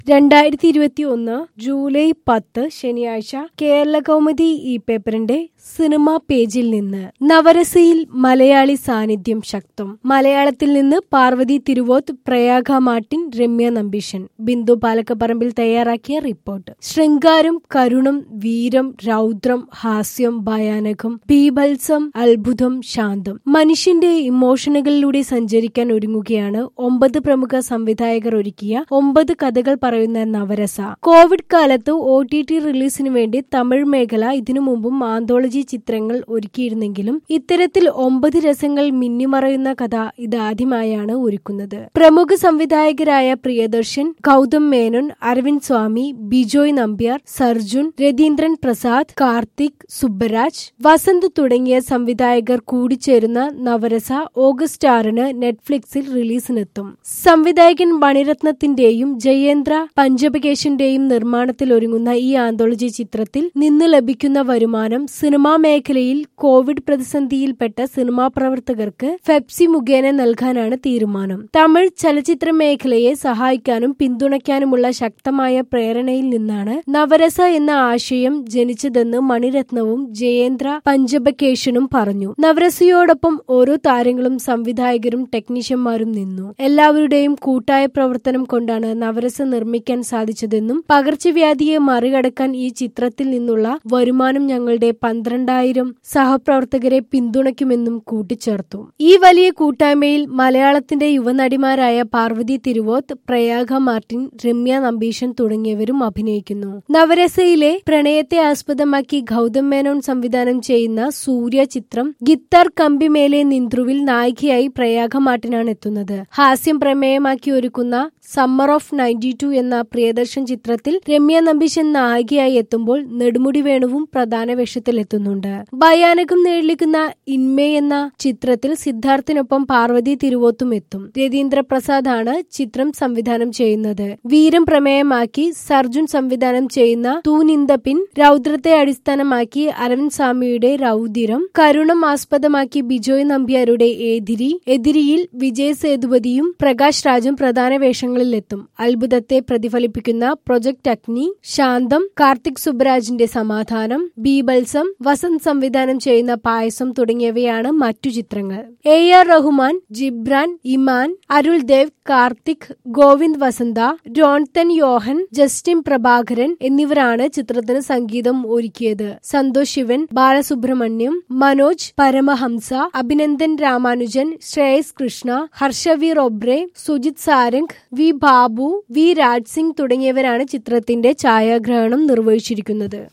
രണ്ടായിരത്തി ഇരുപത്തി ഒന്ന് ജൂലൈ പത്ത് ശനിയാഴ്ച കേരള കൗമുദി ഈ പേപ്പറിന്റെ സിനിമാ പേജിൽ നിന്ന് നവരസയിൽ മലയാളി സാന്നിധ്യം ശക്തം മലയാളത്തിൽ നിന്ന് പാർവതി തിരുവോത്ത് പ്രയാഗ മാർട്ടിൻ രമ്യ നമ്പീശൻ ബിന്ദു പാലക്കപ്പറമ്പിൽ തയ്യാറാക്കിയ റിപ്പോർട്ട് ശൃംഗാരം കരുണം വീരം രൗദ്രം ഹാസ്യം ഭയാനകം ബീഭത്സം അത്ഭുതം ശാന്തം മനുഷ്യന്റെ ഇമോഷനുകളിലൂടെ സഞ്ചരിക്കാൻ ഒരുങ്ങുകയാണ് ഒമ്പത് പ്രമുഖ സംവിധായകർ ഒരുക്കിയ ഒമ്പത് കഥകൾ പറയുന്ന നവരസ കോവിഡ് കാലത്ത് ഒ ടി ടി റിലീസിന് വേണ്ടി തമിഴ് മേഖല ഇതിനു മുമ്പും ആന്തോളജി ചിത്രങ്ങൾ ഒരുക്കിയിരുന്നെങ്കിലും ഇത്തരത്തിൽ ഒമ്പത് രസങ്ങൾ മിന്നിമറയുന്ന കഥ ഇതാദ്യമായാണ് ഒരുക്കുന്നത് പ്രമുഖ സംവിധായകരായ പ്രിയദർശൻ ഗൗതം മേനോൻ അരവിന്ദ് സ്വാമി ബിജോയ് നമ്പ്യാർ സർജുൻ രതീന്ദ്രൻ പ്രസാദ് കാർത്തിക് സുബ്ബരാജ് വസന്ത് തുടങ്ങിയ സംവിധായകർ കൂടിച്ചേരുന്ന നവരസ ഓഗസ്റ്റ് ആറിന് നെറ്റ്ഫ്ലിക്സിൽ റിലീസിനെത്തും സംവിധായകൻ മണിരത്നത്തിന്റെയും ജയേന്ദ്ര പഞ്ചപകേശന്റെയും നിർമ്മാണത്തിൽ ഒരുങ്ങുന്ന ഈ ആന്തോളജി ചിത്രത്തിൽ നിന്ന് ലഭിക്കുന്ന വരുമാനം സിനിമാ മേഖലയിൽ കോവിഡ് പ്രതിസന്ധിയിൽപ്പെട്ട സിനിമാ പ്രവർത്തകർക്ക് ഫെപ്സി മുഖേന നൽകാനാണ് തീരുമാനം തമിഴ് ചലച്ചിത്ര മേഖലയെ സഹായിക്കാനും പിന്തുണയ്ക്കാനുമുള്ള ശക്തമായ പ്രേരണയിൽ നിന്നാണ് നവരസ എന്ന ആശയം ജനിച്ചതെന്ന് മണിരത്നവും ജയേന്ദ്ര പഞ്ചബക്കേഷനും പറഞ്ഞു നവരസയോടൊപ്പം ഓരോ താരങ്ങളും സംവിധായകരും ടെക്നീഷ്യന്മാരും നിന്നു എല്ലാവരുടെയും കൂട്ടായ പ്രവർത്തനം കൊണ്ടാണ് നവരസ നിർമ്മിക്കാൻ സാധിച്ചതെന്നും പകർച്ചവ്യാധിയെ മറികടക്കാൻ ഈ ചിത്രത്തിൽ നിന്നുള്ള വരുമാനം ഞങ്ങളുടെ പന്ത്രണ്ടായിരം സഹപ്രവർത്തകരെ പിന്തുണയ്ക്കുമെന്നും കൂട്ടിച്ചേർത്തു ഈ വലിയ കൂട്ടായ്മയിൽ മലയാളത്തിന്റെ യുവനടിമാരായ പാർവതി തിരുവോത്ത് പ്രയാഗ മാർട്ടിൻ രമ്യ നമ്പീശൻ തുടങ്ങിയവരും അഭിനയിക്കുന്നു നവരസയിലെ പ്രണയത്തെ ആസ്പദമാക്കി ഗൗതം മേനോൻ സംവിധാനം ചെയ്യുന്ന സൂര്യ ചിത്രം ഗിത്താർ കമ്പിമേലെ നിന്ദ്രുവിൽ നായികയായി പ്രയാഗ മാർട്ടിനാണ് എത്തുന്നത് ഹാസ്യം പ്രമേയമാക്കി ഒരുക്കുന്ന സമ്മർ ഓഫ് നയൻറ്റി ടു എന്ന പ്രിയദർശൻ ചിത്രത്തിൽ രമ്യ നമ്പീശൻ നായികയായി എത്തുമ്പോൾ നെടുമുടി വേണുവും പ്രധാന വേഷത്തിൽ എത്തുന്നുണ്ട് ഭയാനകം നേടിക്കുന്ന ഇൻമേ എന്ന ചിത്രത്തിൽ സിദ്ധാർത്ഥിനൊപ്പം പാർവതി തിരുവോത്തും എത്തും രതീന്ദ്ര പ്രസാദ് ആണ് ചിത്രം സംവിധാനം ചെയ്യുന്നത് വീരം പ്രമേയമാക്കി സർജുൻ സംവിധാനം ചെയ്യുന്ന തൂനിന്ദപിൻ രൗദ്രത്തെ അടിസ്ഥാനമാക്കി അരവിന്ദ് സ്വാമിയുടെ രൗദിരം കരുണം ആസ്പദമാക്കി ബിജോയ് നമ്പ്യാരുടെ എതിരി എതിരിയിൽ വിജയ് സേതുപതിയും പ്രകാശ് രാജും പ്രധാന വേഷങ്ങളിലെത്തും അത്ഭുതത്തെ പ്രതിഫലിപ്പിക്കുന്ന പ്രൊജക്ട് അഗ്നി ശാന്തം കാർത്തിക് സുബ്രാജിന്റെ സമാധാനം ബീബൽസം വസന്ത് സംവിധാനം ചെയ്യുന്ന പായസം തുടങ്ങിയവയാണ് മറ്റു ചിത്രങ്ങൾ എ ആർ റഹ്മാൻ ജിബ്രാൻ ഇമാൻ അരുൾ ദേവ് കാർത്തിക് ഗോവിന്ദ് വസന്ത രോൺതൻ യോഹൻ ജസ്റ്റിൻ പ്രഭാകരൻ എന്നിവരാണ് ചിത്രത്തിന് സംഗീതം ഒരുക്കിയത് സന്തോഷ് ശിവൻ ബാലസുബ്രഹ്മണ്യം മനോജ് പരമഹംസ അഭിനന്ദൻ രാമാനുജൻ ശ്രേയസ് കൃഷ്ണ ഹർഷവീർ ഒബ്രെ സുജിത് സാരംഗ് വി ബാബു വി രാജ് സിംഗ് തുടങ്ങിയവരാണ് ചിത്രത്തിന്റെ ഛായാഗ്രഹണം നിർവഹിച്ചിരിക്കുന്നത്